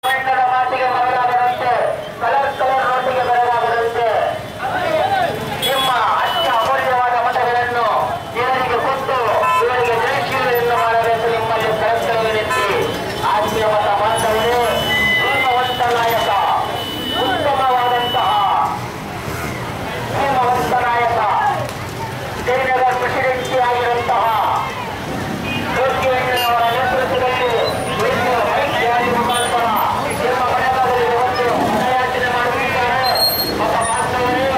ಬಣ್ಣದ ಮಾತಿಗೆ ಬದಲಾಗದಂತೆ colour colour ನೋಟಿಗೆ ಬದಲಾಗದಂತೆ ನಿಮ್ಮ ಅತ್ಯ ಅಮೂಲ್ಯವಾದ ಮತಗಳನ್ನು ಇವರಿಗೆ ಕೊಟ್ಟು ಇವರಿಗೆ ಜಯಶೀಲತೆಯನ್ನು ಮಾಡಬೇಕು ನಿಮ್ಮಲ್ಲಿ ಕರ್ತವ್ಯವಿರಿಸಿ ಆತ್ಮೀಯ ಮತ ಬಾಂಧವರೇ ಧರ್ಮವಂತ ನಾಯಕ ಉತ್ತಮವಾದಂತಹ ಧರ್ಮವಂತ ನಾಯಕ ಜಯನಗರ ಪ್ರೆಸಿಡೆನ್ಸಿ ಆಗಿರುವಂತಹ ಯೋಗಿಯಣ್ಣನವರ ನೇತೃತ್ವದಲ್ಲಿ ವಿವಿಧ ಬೈಕ್ ರ್ಯಾಲಿ ಮುಖಾಂತರ ನಿಮ್ಮ ಮನೆಗಳಲ್ಲಿ ಒಂದು ಮತಯಾಚನೆ ಮಾಡುತ್ತಿದ್ದಾರೆ ಮತ ಬಾಂಧವರೇ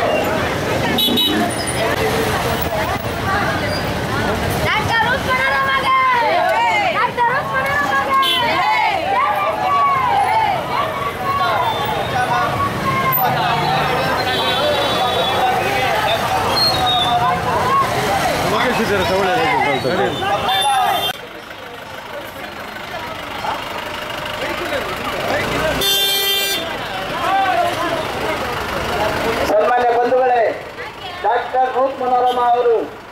ಡಾಕ್ಟರ್ ಉಸ್ಮಾನರ ಮಗ ಡಾಕ್ಟರ್ ಉಸ್ಮಾನರ ಮಗ ಸನ್ಮಾನ್ಯ ಬಂಧುಗಳೇ ಡಾಕ್ಟರ್ ರೂಪ್ ಮನೋರಮ ಅವರು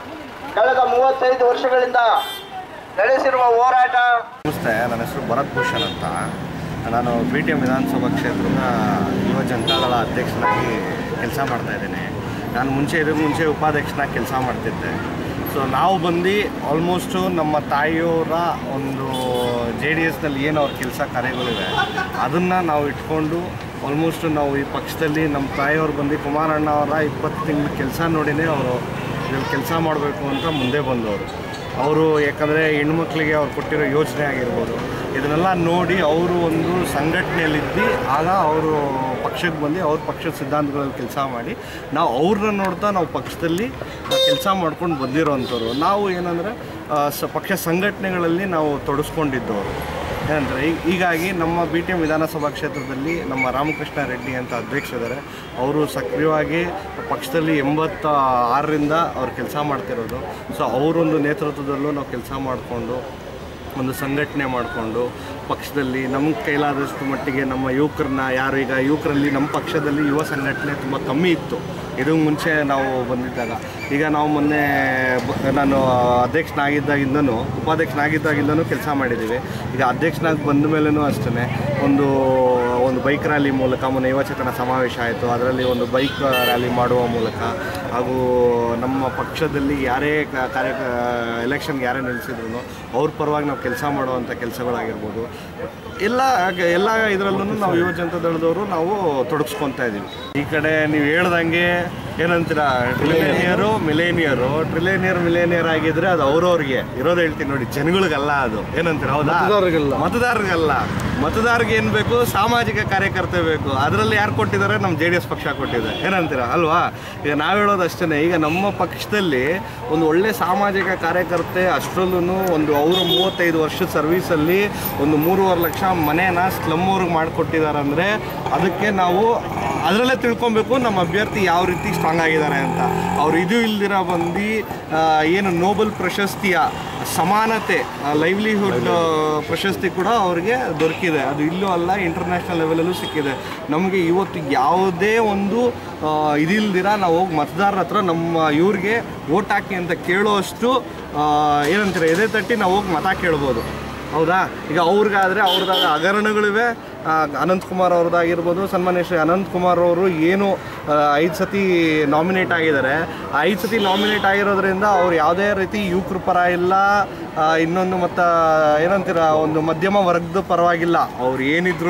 ಕಳೆದ ಮೂವತ್ತೈದು ವರ್ಷಗಳಿಂದ ನಡೆಸಿರುವ ಹೋರಾಟ ನಮಸ್ತೆ ನನ್ನ ಹೆಸರು ಭರತ್ ಭೂಷಣ್ ಅಂತ ನಾನು ಬಿ ಟಿ ಎಂ ವಿಧಾನಸಭಾ ಕ್ಷೇತ್ರದ ಯುವ ಜನತಾದಳ ಅಧ್ಯಕ್ಷನಾಗಿ ಕೆಲಸ ಮಾಡ್ತಾ ಇದ್ದೀನಿ ನಾನು ಮುಂಚೆ ಇದಕ್ಕೆ ಮುಂಚೆ ಉಪಾಧ್ಯಕ್ಷನಾಗಿ ಕೆಲಸ ಮಾಡ್ತಿದ್ದೆ ಸೊ ನಾವು ಬಂದು ಆಲ್ಮೋಸ್ಟು ನಮ್ಮ ತಾಯಿಯವರ ಒಂದು ಜೆ ಡಿ ಎಸ್ನಲ್ಲಿ ಏನು ಅವ್ರ ಕೆಲಸ ಕಾರ್ಯಗಳಿವೆ ಅದನ್ನು ನಾವು ಇಟ್ಕೊಂಡು ಆಲ್ಮೋಸ್ಟ್ ನಾವು ಈ ಪಕ್ಷದಲ್ಲಿ ನಮ್ಮ ತಾಯಿಯವ್ರು ಬಂದು ಕುಮಾರಣ್ಣ ಅವರ ಇಪ್ಪತ್ತು ತಿಂಗಳ ಕೆಲಸ ನೋಡಿನೇ ಅವರು ಇದ್ರಲ್ಲಿ ಕೆಲಸ ಮಾಡಬೇಕು ಅಂತ ಮುಂದೆ ಬಂದವರು ಅವರು ಯಾಕಂದರೆ ಹೆಣ್ಮಕ್ಳಿಗೆ ಅವ್ರು ಕೊಟ್ಟಿರೋ ಯೋಜನೆ ಆಗಿರ್ಬೋದು ಇದನ್ನೆಲ್ಲ ನೋಡಿ ಅವರು ಒಂದು ಸಂಘಟನೆಯಲ್ಲಿದ್ದು ಆಗ ಅವರು ಪಕ್ಷಕ್ಕೆ ಬಂದು ಅವ್ರ ಪಕ್ಷದ ಸಿದ್ಧಾಂತಗಳಲ್ಲಿ ಕೆಲಸ ಮಾಡಿ ನಾವು ಅವ್ರನ್ನ ನೋಡ್ತಾ ನಾವು ಪಕ್ಷದಲ್ಲಿ ಕೆಲಸ ಮಾಡ್ಕೊಂಡು ಬಂದಿರೋವಂಥವ್ರು ನಾವು ಏನಂದರೆ ಸ ಪಕ್ಷ ಸಂಘಟನೆಗಳಲ್ಲಿ ನಾವು ತೊಡಸ್ಕೊಂಡಿದ್ದವರು ಏನಂದರೆ ಹೀಗಾಗಿ ನಮ್ಮ ಬಿ ಟಿ ಎಂ ವಿಧಾನಸಭಾ ಕ್ಷೇತ್ರದಲ್ಲಿ ನಮ್ಮ ರಾಮಕೃಷ್ಣ ರೆಡ್ಡಿ ಅಂತ ಅಧ್ಯಕ್ಷರಿದ್ದಾರೆ ಅವರು ಸಕ್ರಿಯವಾಗಿ ಪಕ್ಷದಲ್ಲಿ ಎಂಬತ್ತ ಆರರಿಂದ ಅವ್ರು ಕೆಲಸ ಮಾಡ್ತಿರೋದು ಸೊ ಅವರೊಂದು ನೇತೃತ್ವದಲ್ಲೂ ನಾವು ಕೆಲಸ ಮಾಡಿಕೊಂಡು ಒಂದು ಸಂಘಟನೆ ಮಾಡಿಕೊಂಡು ಪಕ್ಷದಲ್ಲಿ ನಮ್ಮ ಕೈಲಾದಷ್ಟು ಮಟ್ಟಿಗೆ ನಮ್ಮ ಯುವಕರನ್ನ ಯಾರು ಈಗ ಯುವಕರಲ್ಲಿ ನಮ್ಮ ಪಕ್ಷದಲ್ಲಿ ಯುವ ಸಂಘಟನೆ ತುಂಬ ಕಮ್ಮಿ ಇತ್ತು ಇದು ಮುಂಚೆ ನಾವು ಬಂದಿದ್ದಾಗ ಈಗ ನಾವು ಮೊನ್ನೆ ಬ- ನಾನು ಅಧ್ಯಕ್ಷನಾಗಿದ್ದಾಗಿಂದನೂ ಉಪಾಧ್ಯಕ್ಷನಾಗಿದ್ದಾಗಿಂದನೂ ಕೆಲಸ ಮಾಡಿದ್ದೀವಿ ಈಗ ಅಧ್ಯಕ್ಷನಾಗಿ ಬಂದ ಮೇಲೂ ಅಷ್ಟೇ ಒಂದು ಒಂದು ಬೈಕ್ ರ್ಯಾಲಿ ಮೂಲಕ ಮೊನ್ನೆ ಯುವಚೇತನ ಸಮಾವೇಶ ಆಯಿತು ಅದರಲ್ಲಿ ಒಂದು ಬೈಕ್ ರ್ಯಾಲಿ ಮಾಡುವ ಮೂಲಕ ಹಾಗೂ ನಮ್ಮ ಪಕ್ಷದಲ್ಲಿ ಯಾರೇ ಕ- ಕಾರ್ಯ ಎಲೆಕ್ಷನ್ಗೆ ಯಾರೇ ನಿಲ್ಲಿಸಿದ್ರು ಅವ್ರ ಪರವಾಗಿ ನಾವು ಕೆಲಸ ಮಾಡುವಂಥ ಕೆಲಸಗಳಾಗಿರ್ಬೋದು ಎಲ್ಲ ಎಲ್ಲ ಇದರಲ್ಲೂ ನಾವು ಯುವ ಜನತಾ ದಳದವರು ನಾವು ತೊಡಗಿಸ್ಕೊತಾ ಇದ್ದೀವಿ ಈ ಕಡೆ ನೀವು ಹೇಳ್ದಂಗೆ ಏನಂತೀರ ಟ್ರಿಲೇನಿಯರು ಮಿಲೇನಿಯರು ಟ್ರಿಲೇನಿಯರ್ ಮಿಲೇನಿಯರ್ ಆಗಿದ್ರೆ ಅದು ಅವ್ರವ್ರಿಗೆ ಇರೋದು ಹೇಳ್ತೀನಿ ನೋಡಿ ಜನಗಳಿಗಲ್ಲ ಅದು ಏನಂತೀರ ಹೌದಾ ಮತದಾರರಿಗಲ್ಲ ಮತದಾರರಿಗೆ ಏನು ಬೇಕು ಸಾಮಾಜಿಕ ಕಾರ್ಯಕರ್ತೆ ಬೇಕು ಅದರಲ್ಲಿ ಯಾರು ಕೊಟ್ಟಿದ್ದಾರೆ ನಮ್ಮ ಜೆ ಡಿ ಎಸ್ ಪಕ್ಷ ಕೊಟ್ಟಿದೆ ಏನಂತೀರ ಅಲ್ವಾ ಈಗ ನಾವು ಹೇಳೋದು ಅಷ್ಟೇ ಈಗ ನಮ್ಮ ಪಕ್ಷದಲ್ಲಿ ಒಂದು ಒಳ್ಳೆ ಸಾಮಾಜಿಕ ಕಾರ್ಯಕರ್ತೆ ಅಷ್ಟರಲ್ಲೂ ಒಂದು ಅವರು ಮೂವತ್ತೈದು ವರ್ಷದ ಸರ್ವೀಸಲ್ಲಿ ಒಂದು ಮೂರುವರೆ ಲಕ್ಷ ಮನೇನ ಸ್ಲಮ್ ಅವ್ರಿಗೆ ಮಾಡಿಕೊಟ್ಟಿದ್ದಾರೆ ಅಂದರೆ ಅದಕ್ಕೆ ನಾವು ಅದರಲ್ಲೇ ತಿಳ್ಕೊಬೇಕು ನಮ್ಮ ಅಭ್ಯರ್ಥಿ ಯಾವ ರೀತಿ ಸ್ಟ್ರಾಂಗ್ ಆಗಿದ್ದಾರೆ ಅಂತ ಅವ್ರು ಇದು ಇಲ್ದಿರ ಬಂದು ಆ, ಏನು ನೋಬಲ್ ಪ್ರಶಸ್ತಿಯ ಸಮಾನತೆ ಲೈವ್ಲಿಹುಡ್ ಪ್ರಶಸ್ತಿ ಕೂಡ ಅವ್ರಿಗೆ ದೊರಕಿದೆ ಅದು ಇಲ್ಲೂ ಅಲ್ಲ ಇಂಟರ್ನ್ಯಾಷನಲ್ ಲೆವೆಲಲ್ಲೂ ಸಿಕ್ಕಿದೆ ನಮಗೆ ಇವತ್ತು ಯಾವುದೇ ಒಂದು ಆ, ಇದಿಲ್ದಿರ ನಾವು ಹೋಗಿ ಮತದಾರರ ಹತ್ರ ನಮ್ಮ ಇವ್ರಿಗೆ ಓಟ್ ಹಾಕಿ ಅಂತ ಕೇಳೋಷ್ಟು ಆ, ಏನಂತಾರೆ ಎದೆ ತಟ್ಟಿ ನಾವು ಹೋಗಿ ಮತ ಕೇಳ್ಬೋದು ಹೌದಾ ಈಗ ಅವ್ರಿಗಾದರೆ ಅವ್ರದಾಗ ಹಗರಣಗಳಿವೆ ಆ, ಅನಂತ್ ಕುಮಾರ್ ಅವ್ರದ್ದಾಗಿರ್ಬೋದು ಸನ್ಮಾನ್ಯ ಶ್ರೀ ಅನಂತ್ ಕುಮಾರ್ ಅವರು ಏನು ಐದು ಸತಿ ನಾಮಿನೇಟ್ ಆಗಿದ್ದಾರೆ ಆ ಐದು ಸತಿ ನಾಮಿನೇಟ್ ಆಗಿರೋದ್ರಿಂದ ಅವ್ರು ಯಾವುದೇ ರೀತಿ ಯುವಕರ ಪರ ಇಲ್ಲ ಆ, ಇನ್ನೊಂದು ಮತ್ತು ಏನಂತೀರ ಒಂದು ಮಧ್ಯಮ ವರ್ಗದ ಪರವಾಗಿಲ್ಲ ಅವ್ರು ಏನಿದ್ರು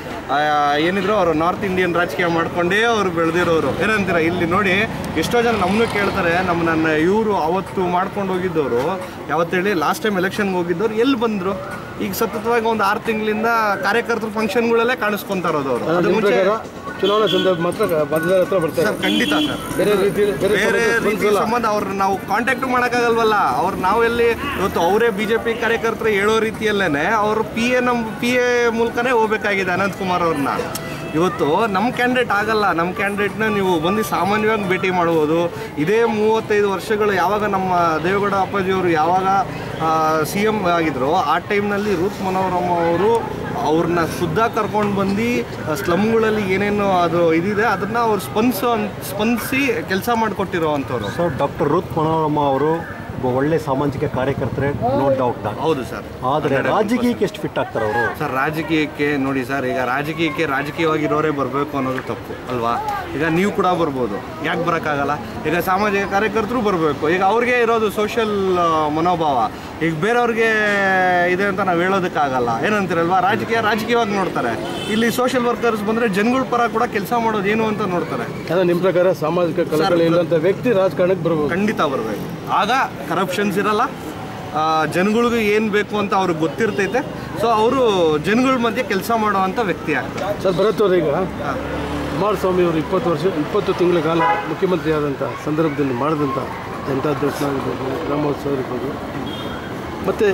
ಏನಿದ್ರು ಅವರು ನಾರ್ತ್ ಇಂಡಿಯನ್ ರಾಜಕೀಯ ಮಾಡ್ಕೊಂಡೇ ಅವರು ಬೆಳೆದಿರೋರು ಏನಂತೀರ ಇಲ್ಲಿ ನೋಡಿ ಎಷ್ಟೋ ಜನ ನಮ್ಮನ್ನು ಕೇಳ್ತಾರೆ ನಮ್ಮ ನನ್ನ ಇವರು ಅವತ್ತು ಮಾಡ್ಕೊಂಡು ಹೋಗಿದ್ದವರು ಯಾವತ್ತು ಹೇಳಿ ಲಾಸ್ಟ್ ಟೈಮ್ ಎಲೆಕ್ಷನ್ಗೆ ಹೋಗಿದ್ದವ್ರು ಎಲ್ಲಿ ಬಂದರು ಈಗ ಸತತವಾಗಿ ಒಂದು ಆರು ತಿಂಗಳಿಂದ ಕಾರ್ಯಕರ್ತರ ಫಂಕ್ಷನ್ಗಳಲ್ಲೇ ಕಾಣಿಸ್ಕೊಂತಾ ಇರೋದು ಅವರು ಅದು ಮುಂಚೆ ಚುನಾವಣಾ ಸಂದರ್ಭ ಮಾತ್ರ ಮತದಾರ ಹತ್ರ ಬರ್ತಾರೆ ಸರ್ ಖಂಡಿತ ಸರ್ ಬೇರೆ ರೀತಿ ಬೇರೆ ಬೇರೆ ರೀತಿ ಸಂಬಂಧ ಅವ್ರ ನಾವು ಕಾಂಟ್ಯಾಕ್ಟ್ ಮಾಡೋಕ್ಕಾಗಲ್ವಲ್ಲ ಅವ್ರು ನಾವೆಲ್ಲಿ ಇವತ್ತು ಅವರೇ ಬಿ ಜೆ ಪಿ ಕಾರ್ಯಕರ್ತರು ಹೇಳೋ ರೀತಿಯಲ್ಲೇ ಅವರು ಪಿ ಎ ನಮ್ಮ ಪಿ ಎ ಮೂಲಕನೇ ಹೋಗ್ಬೇಕಾಗಿದೆ ಅನಂತ್ ಕುಮಾರ್ ಅವ್ರನ್ನ ಇವತ್ತು ನಮ್ಮ ಕ್ಯಾಂಡಿಡೇಟ್ ಆಗಲ್ಲ ನಮ್ಮ ಕ್ಯಾಂಡಿಡೇಟ್ನ ನೀವು ಬಂದು ಸಾಮಾನ್ಯವಾಗಿ ಭೇಟಿ ಮಾಡ್ಬೋದು ಇದೇ ಮೂವತ್ತೈದು ವರ್ಷಗಳು ಯಾವಾಗ ನಮ್ಮ ದೇವೇಗೌಡ ಅಪ್ಪಾಜಿಯವರು ಯಾವಾಗ ಸಿ ಎಮ್ ಆಗಿದ್ರು ಆ ಟೈಮ್ನಲ್ಲಿ ರೂತ್ ಮನೋರಮ ಅವರು ಅವ್ರನ್ನ ಖುದ್ದಾಗಿ ಕರ್ಕೊಂಡು ಬಂದು ಸ್ಲಮ್ಗಳಲ್ಲಿ ಏನೇನು ಅದು ಇದಿದೆ ಅದನ್ನು ಅವ್ರು ಸ್ಪಂದಿಸೋ ಸ್ಪಂದಿಸಿ ಕೆಲಸ ಮಾಡಿಕೊಟ್ಟಿರೋ ಅಂಥವ್ರು ಸೊ ಡಾಕ್ಟರ್ ರೂತ್ ಮನೋರಮ ಅವರು ಒಬ್ಬ ಒಳ್ಳೆ ಸಾಮಾಜಿಕ ಕಾರ್ಯಕರ್ತರೆ ನೋ ಡೌಟ್ ಹೌದು ಸರ್ ಆದರೆ ರಾಜಕೀಯಕ್ಕೆ ಎಷ್ಟು ಫಿಟ್ ಆಗ್ತಾರೆ ಅವರು ಸರ್ ರಾಜಕೀಯಕ್ಕೆ ನೋಡಿ ಸರ್ ಈಗ ರಾಜಕೀಯಕ್ಕೆ ರಾಜಕೀಯವಾಗಿರೋರೇ ಬರಬೇಕು ಅನ್ನೋದು ತಪ್ಪು ಅಲ್ವಾ ಈಗ ನೀವು ಕೂಡ ಬರ್ಬೋದು ಯಾಕೆ ಬರೋಕ್ಕಾಗಲ್ಲ ಈಗ ಸಾಮಾಜಿಕ ಕಾರ್ಯಕರ್ತರು ಬರಬೇಕು ಈಗ ಅವ್ರಿಗೆ ಇರೋದು ಸೋಷಿಯಲ್ ಮನೋಭಾವ ಈಗ ಬೇರೆಯವ್ರಿಗೆ ಇದೆ ಅಂತ ನಾವು ಹೇಳೋದಕ್ಕಾಗಲ್ಲ ಏನಂತೀರಲ್ವಾ ರಾಜಕೀಯ ರಾಜಕೀಯವಾಗಿ ನೋಡ್ತಾರೆ ಇಲ್ಲಿ ಸೋಷಿಯಲ್ ವರ್ಕರ್ಸ್ ಬಂದರೆ ಜನಗಳ ಪರ ಕೂಡ ಕೆಲಸ ಮಾಡೋದು ಏನು ಅಂತ ನೋಡ್ತಾರೆ ಅಲ್ಲ ನಿಮ್ಮ ಪ್ರಕಾರ ಸಾಮಾಜಿಕ ಕಳಕಳಿ ಇಲ್ಲಂತ ವ್ಯಕ್ತಿ ರಾಜಕಾರಣಕ್ಕೆ ಬರ್ಬೋದು ಖಂಡಿತ ಬರಬೇಕು ಆಗ ಕರಪ್ಷನ್ಸ್ ಇರಲ್ಲ ಆ, ಜನಗಳಿಗೂ ಏನು ಬೇಕು ಅಂತ ಅವ್ರಿಗೆ ಗೊತ್ತಿರ್ತೈತೆ ಸೊ ಅವರು ಜನಗಳ ಮಧ್ಯೆ ಕೆಲಸ ಮಾಡುವಂಥ ವ್ಯಕ್ತಿ ಆಗ್ತಾರೆ ಸರ್ ಭರತ್ ಅವ್ರು ಈಗ ಕುಮಾರಸ್ವಾಮಿ ಅವರು ಇಪ್ಪತ್ತು ವರ್ಷ ಇಪ್ಪತ್ತು ತಿಂಗಳ ಕಾಲ ಮುಖ್ಯಮಂತ್ರಿ ಆದಂಥ ಸಂದರ್ಭದಲ್ಲಿ ಮಾಡಿದಂಥ ಜನತಾ ದರ್ಶನ ಆಗಿರ್ಬೋದು ಗ್ರಾಮೋತ್ಸವ ಇರ್ಬೋದು ಮತ್ತು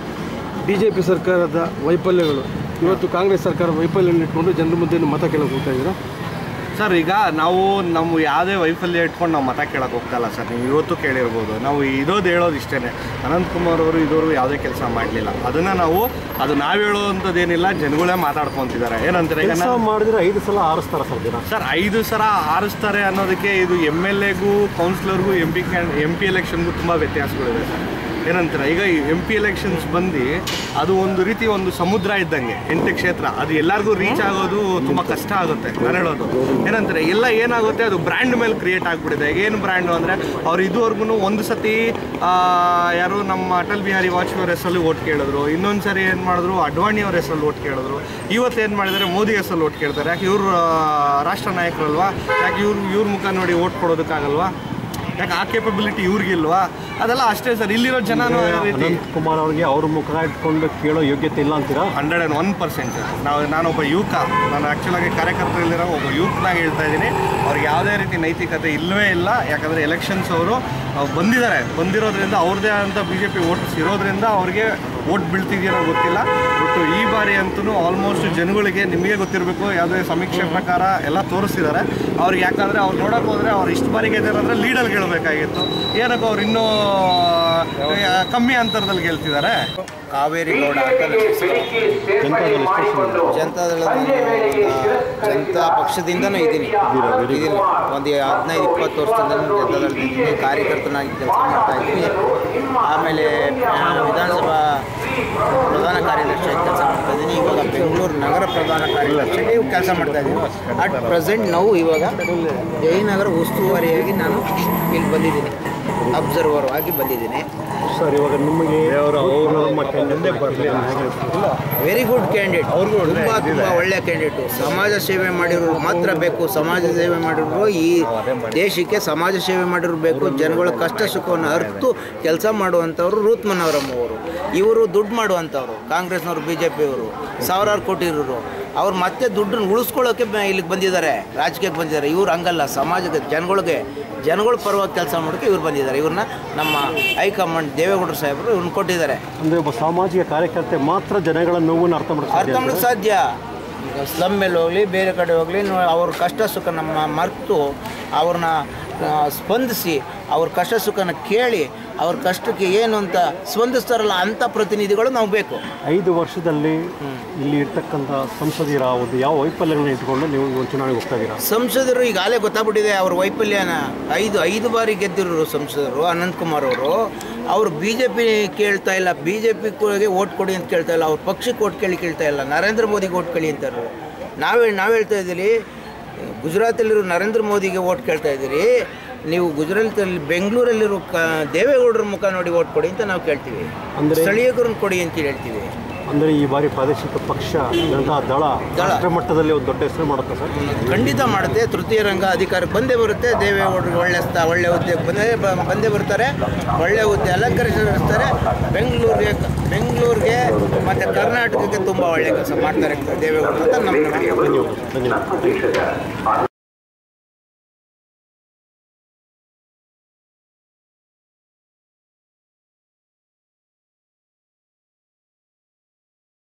ಬಿ ಜೆ ಪಿ ಸರ್ಕಾರದ ವೈಫಲ್ಯಗಳು ಇವತ್ತು ಕಾಂಗ್ರೆಸ್ ಸರ್ಕಾರ ವೈಫಲ್ಯ ಇಟ್ಕೊಂಡು ಜನರ ಮುಂದೆ ಮತ ಕೇಳಕ್ಕೆ ಹೋಗ್ತಾ ಇದ್ದೀರಾ ಸರ್ ಈಗ ನಾವು ನಮ್ಮ ಯಾವುದೇ ವೈಫಲ್ಯ ಇಟ್ಕೊಂಡು ನಾವು ಮತ ಕೇಳಕ್ಕೆ ಹೋಗ್ತಲ್ಲ ಸರ್ ನೀವು ಇವತ್ತು ಕೇಳಿರ್ಬೋದು ನಾವು ಇರೋದು ಹೇಳೋದು ಇಷ್ಟೇ ಅನಂತಕುಮಾರ್ ಅವರು ಇದುವರೆಗೂ ಯಾವುದೇ ಕೆಲಸ ಮಾಡಲಿಲ್ಲ ಅದನ್ನು ನಾವು ಅದು ನಾವು ಹೇಳೋವಂಥದ್ದೇನಿಲ್ಲ ಜನಗಳೇ ಮಾತಾಡ್ಕೊತಿದ್ದಾರೆ ಏನಂತಾರೆ ಈಗ ಕೆಲಸ ನಾನು- ಮಾಡಿದ್ರೆ ಐದು ಸಲ ಆರಿಸ್ತಾರೆ ಸರ್ ದಿನ ಸರ್ ಐದು ಸಲ ಆರಿಸ್ತಾರೆ ಅನ್ನೋದಕ್ಕೆ ಇದು ಎಮ್ ಎಲ್ ಎಗೂ ಕೌನ್ಸಿಲರ್ಗೂ M P can M P ಎಲೆಕ್ಷನ್ಗೂ ತುಂಬ ವ್ಯತ್ಯಾಸಗಳಿದೆ ಸರ್ ಏನಂತಾರೆ ಈಗ ಎಂ ಪಿ ಎಲೆಕ್ಷನ್ಸ್ ಬಂದು ಅದು ಒಂದು ರೀತಿ ಒಂದು ಸಮುದ್ರ ಇದ್ದಂಗೆ ಎಂಟು ಕ್ಷೇತ್ರ ಅದು ಎಲ್ಲರಿಗೂ ರೀಚ್ ಆಗೋದು ತುಂಬ ಕಷ್ಟ ಆಗುತ್ತೆ ನಾನು ಹೇಳೋದು ಏನಂತಾರೆ ಎಲ್ಲ ಏನಾಗುತ್ತೆ ಅದು ಬ್ರ್ಯಾಂಡ್ ಮೇಲೆ ಕ್ರಿಯೇಟ್ ಆಗಿಬಿಟ್ಟಿದೆ ಏನು ಬ್ರ್ಯಾಂಡು ಅಂದರೆ ಅವ್ರು ಇದುವರೆಗೂ ಒಂದು ಸತಿ ಆ, ಯಾರು ನಮ್ಮ ಅಟಲ್ ಬಿಹಾರಿ ವಾಜಪೇಯಿ ಅವ್ರ ಹೆಸರಲ್ಲಿ ಓಟ್ ಕೇಳಿದ್ರು ಇನ್ನೊಂದು ಸರಿ ಏನು ಮಾಡಿದ್ರು ಅಡ್ವಾಣಿ ಅವ್ರ ಹೆಸರಲ್ಲಿ ಓಟ್ ಕೇಳಿದ್ರು ಇವತ್ತು ಏನು ಮಾಡಿದ್ದಾರೆ ಮೋದಿ ಹೆಸರಲ್ಲಿ ಓಟ್ ಕೇಳ್ತಾರೆ ಯಾಕೆ ಇವರು ರಾಷ್ಟ್ರ ನಾಯಕರಲ್ವಾ ಯಾಕೆ ಇವ್ರು ಇವ್ರ ಮುಖ ನೋಡಿ ಓಟ್ ಕೊಡೋದಕ್ಕಾಗಲ್ವಾ ಯಾಕೆ ಆ ಕೇಪಬಿಲಿಟಿ ಇವ್ರಿಗಿಲ್ವಾ ಅದೆಲ್ಲ ಅಷ್ಟೇ ಸರ್ ಇಲ್ಲಿರೋ ಜನನೂ ಅದೇ ರೀತಿ ಅನಂತ್ ಕುಮಾರ್ ಅವರಿಗೆ ಅವ್ರ ಮುಖ ಇಟ್ಕೊಂಡು ಕೇಳೋ ಯೋಗ್ಯತೆ ಇಲ್ಲ ಅಂತೀರಾ ಹಂಡ್ರೆಡ್ ಆ್ಯಂಡ್ ಒನ್ ಪರ್ಸೆಂಟ್ ನಾವು ನಾನೊಬ್ಬ ಯುವಕ ನಾನು ಆ್ಯಕ್ಚುಲಾಗಿ ಕಾರ್ಯಕರ್ತರಲ್ಲಿರೋ ಒಬ್ಬ ಯುವಕನಾಗಿ ಹೇಳ್ತಾ ಇದ್ದೀನಿ ಅವ್ರಿಗೆ ಯಾವುದೇ ರೀತಿ ನೈತಿಕತೆ ಇಲ್ಲವೇ ಇಲ್ಲ ಯಾಕಂದರೆ ಎಲೆಕ್ಷನ್ಸ್ ಅವರು ಬಂದಿದ್ದಾರೆ ಬಂದಿರೋದ್ರಿಂದ ಅವ್ರದ್ದೇ ಆದಂಥ ಬಿ ಜೆ ಪಿ ವೋಟರ್ಸ್ ಇರೋದ್ರಿಂದ ಅವ್ರಿಗೆ ವೋಟ್ ಬೀಳ್ತಿದೆಯೋ ಗೊತ್ತಿಲ್ಲ ಬಟ್ ಈ ಬಾರಿ ಅಂತೂ ಆಲ್ಮೋಸ್ಟ್ ಜನಗಳಿಗೆ ನಿಮಗೆ ಗೊತ್ತಿರಬೇಕು ಯಾವುದೇ ಸಮೀಕ್ಷೆ ಪ್ರಕಾರ ಎಲ್ಲ ತೋರಿಸ್ತಿದ್ದಾರೆ ಅವ್ರಿಗೆ ಯಾಕಂದರೆ ಅವ್ರು ನೋಡೋಕೆ ಹೋದರೆ ಅವ್ರು ಇಷ್ಟು ಬಾರಿ ಗೆದ್ದಿದ್ದಾರೆ ಅಂದರೆ ಲೀಡಲ್ಲಿ ಗೆಲ್ಲಬೇಕಾಗಿತ್ತು ಏನಕ್ಕೆ ಅವ್ರು ಇನ್ನೂ ಆ, ಕಮ್ಮಿ ಅಂತರದಲ್ಲಿ ಗೆಲ್ತಿದ್ದಾರೆ ಕಾವೇರಿ ಗೌಡ ಅಂತ ನನ್ನ ಹೆಸರು. ಜನತಾದಳ ಜನತಾ ಪಕ್ಷದಿಂದನೂ ಇದ್ದೀನಿ ಇದ್ದೀನಿ ಒಂದು ಹದಿನೈದು ಇಪ್ಪತ್ತು ವರ್ಷದಿಂದ ಜನತಾದಳದಿದ್ದೀನಿ ಕಾರ್ಯಕರ್ತನಾಗಿ ಕೆಲಸ ಮಾಡ್ತಾ ಇದ್ದೀನಿ ಆಮೇಲೆ ಆ, ವಿಧಾನಸಭಾ ಪ್ರಧಾನ ಕಾರ್ಯದರ್ಶಿಯಾಗಿ ಕೆಲಸ ಮಾಡ್ತಾ ಇದ್ದೀನಿ ಇವಾಗ ಬೆಂಗಳೂರು ನಗರ ಪ್ರಧಾನ ಕಾರ್ಯದರ್ಶಿಯಾಗಿ ಕೆಲಸ ಮಾಡ್ತಾ ಇದ್ದೀನಿ ಅಟ್ ಪ್ರೆಸೆಂಟ್ ನಾವು ಇವಾಗ ಜಯನಗರ ಉಸ್ತುವಾರಿಯಾಗಿ ನಾನು ಇಲ್ಲಿ ಬಂದಿದ್ದೀನಿ ಅಬ್ಸರ್ವರ್ ಆಗಿ ಬಂದಿದ್ದೀನಿ ಸರ್ ಇವಾಗ ನಿಮಗೆ ನಮ್ಮ candidate ವೆರಿ ಗುಡ್ ಕ್ಯಾಂಡಿಡೇಟ್ ತುಂಬ ತುಂಬ ಒಳ್ಳೆಯ ಕ್ಯಾಂಡಿಡೇಟು ಸಮಾಜ ಸೇವೆ ಮಾಡಿರೋರು ಮಾತ್ರ ಬೇಕು ಸಮಾಜ ಸೇವೆ ಮಾಡಿರೋರು ಈ ದೇಶಕ್ಕೆ ಸಮಾಜ ಸೇವೆ ಮಾಡಿರೋರು ಬೇಕು ಜನಗಳ ಕಷ್ಟ ಸುಖವನ್ನು ಅರಿತು ಕೆಲಸ ಮಾಡುವಂಥವ್ರು ರೂತ್ ಮನೋರಮ್ ಅವರು ಇವರು ದುಡ್ಡು ಮಾಡುವಂಥವ್ರು ಕಾಂಗ್ರೆಸ್ನವರು ಬಿ ಜೆ ಪಿಯವರು ಸಾವಿರಾರು ಕೋಟಿ ಇರೋರು ಅವ್ರು ಮತ್ತೆ ದುಡ್ಡನ್ನು ಉಳಿಸ್ಕೊಳ್ಳೋಕೆ ಬ- ಇಲ್ಲಿಗೆ ಬಂದಿದ್ದಾರೆ ರಾಜಕೀಯಕ್ಕೆ ಬಂದಿದ್ದಾರೆ ಇವ್ರು ಹಂಗಲ್ಲ ಸಮಾಜಕ್ಕೆ ಜನಗಳಿಗೆ ಜನಗಳ ಪರವಾಗಿ ಕೆಲಸ ಮಾಡೋಕ್ಕೆ ಇವ್ರು ಬಂದಿದ್ದಾರೆ ಇವ್ರನ್ನ ನಮ್ಮ ಹೈಕಮಾಂಡ್ ದೇವೇಗೌಡರು ಸಾಹೇಬರು ಇವ್ರನ್ನ ಕೊಟ್ಟಿದ್ದಾರೆ ಅಂದ್ರೆ ಒಬ್ಬ ಸಾಮಾಜಿಕ ಕಾರ್ಯಕರ್ತೆ ಮಾತ್ರ ಜನಗಳ ನೋವನ್ನು ಅರ್ಥ ಅರ್ಥ ಮಾಡ್ತಾರೆ ಮಾಡೋಕ್ಕೆ ಸಾಧ್ಯ ಈಗ ಸ್ಲಮ್ ಮೇಲೆ ಹೋಗಲಿ ಬೇರೆ ಕಡೆ ಹೋಗಲಿ ಅವ್ರ ಕಷ್ಟ ಸುಖ ನಮ್ಮ ಮರೆತು ಅವ್ರನ್ನ ಆ, ಸ್ಪಂದಿಸಿ ಅವ್ರ ಕಷ್ಟ ಸುಖನ ಕೇಳಿ ಅವ್ರ ಕಷ್ಟಕ್ಕೆ ಏನು ಅಂತ ಸ್ಪಂದಿಸ್ತಾರಲ್ಲ ಅಂಥ ಪ್ರತಿನಿಧಿಗಳು ನಾವು ಬೇಕು ಐದು ವರ್ಷದಲ್ಲಿ ಇಲ್ಲಿ ಇರ್ತಕ್ಕಂಥ ಸಂಸದೀರ ಒಂದು ಯಾವ ವೈಫಲ್ಯಗಳನ್ನ ಇಟ್ಕೊಂಡು ನೀವು ಒಂದು ಚುನಾವಣೆಗೆ ಹೋಗ್ತಾ ಇದ್ದೀರಾ ಸಂಸದರು ಈಗಾಗಲೇ ಗೊತ್ತಾಗ್ಬಿಟ್ಟಿದೆ ಅವ್ರ ವೈಫಲ್ಯನ ಐದು ಐದು ಬಾರಿ ಗೆದ್ದಿರೋರು ಸಂಸದರು ಅನಂತಕುಮಾರ್ ಅವರು ಅವರು ಬಿ ಜೆ ಪಿ ಕೇಳ್ತಾ ಇಲ್ಲ ಬಿ ಜೆ ಪಿ ಓಟ್ ಕೊಡಿ ಅಂತ ಕೇಳ್ತಾ ಇಲ್ಲ ಅವ್ರ ಪಕ್ಷಕ್ಕೆ ಓಟ್ ಕೇಳಿ ಕೇಳ್ತಾ ಇಲ್ಲ ನರೇಂದ್ರ ಮೋದಿಗೆ ಓಟ್ ಕೇಳಿ ಅಂತಾರೆ ನಾವೇ ನಾವು ಹೇಳ್ತಾ ಇದ್ದೀರಿ ಗುಜರಾತಲ್ಲಿರೋ ನರೇಂದ್ರ ಮೋದಿಗೆ ಓಟ್ ಕೇಳ್ತಾ ಇದ್ದೀರಿ ನೀವು ಗುಜರಾತಲ್ಲಿ ಬೆಂಗಳೂರಲ್ಲಿರೋ ಕ ದೇವೇಗೌಡರ ಮುಖ ನೋಡಿ ಓಟ್ ಕೊಡಿ ಅಂತ ನಾವು ಕೇಳ್ತೀವಿ ಅಂದ್ರೆ- ಸ್ಥಳೀಯರನ್ನ ಕೊಡಿ ಅಂತ ಹೇಳ್ತೀವಿ ಅಂದರೆ ಈ ಬಾರಿ ಪ್ರಾದೇಶಿಕ ಪಕ್ಷ ಜನತಾ ದಳ ದಳ. ರಾಷ್ಟ್ರ ಮಟ್ಟದಲ್ಲಿ ಒಂದು ದೊಡ್ಡ ಹೆಸರು ಮಾಡುತ್ತೆ ಸರ್ ಖಂಡಿತ ಮಾಡುತ್ತೆ ತೃತೀಯ ರಂಗ ಅಧಿಕಾರಕ್ಕೆ ಬಂದೇ ಬರುತ್ತೆ ದೇವೇಗೌಡರಿಗೆ ಒಳ್ಳೆ ಸ್ಥ ಒಳ್ಳೆ ಹುದ್ದೆಗೆ ಬಂದೇ ಬ- ಬಂದೇ ಬರ್ತಾರೆ ಒಳ್ಳೆ ಹುದ್ದೆ ಅಲಂಕರಿಸಿರ್ತಾರೆ ಬೆಂಗಳೂರಿಗೆ ಬೆಂಗಳೂರಿಗೆ ಮತ್ತು ಕರ್ನಾಟಕಕ್ಕೆ ತುಂಬ ಒಳ್ಳೆ ಕೆಲಸ ಮಾಡ್ತಾರೆ ದೇವೇಗೌಡರು ಅಂತ ನಮ್ಮ ನಂಬಿಕೆ ಧನ್ಯವಾದ ಧನ್ಯವಾದ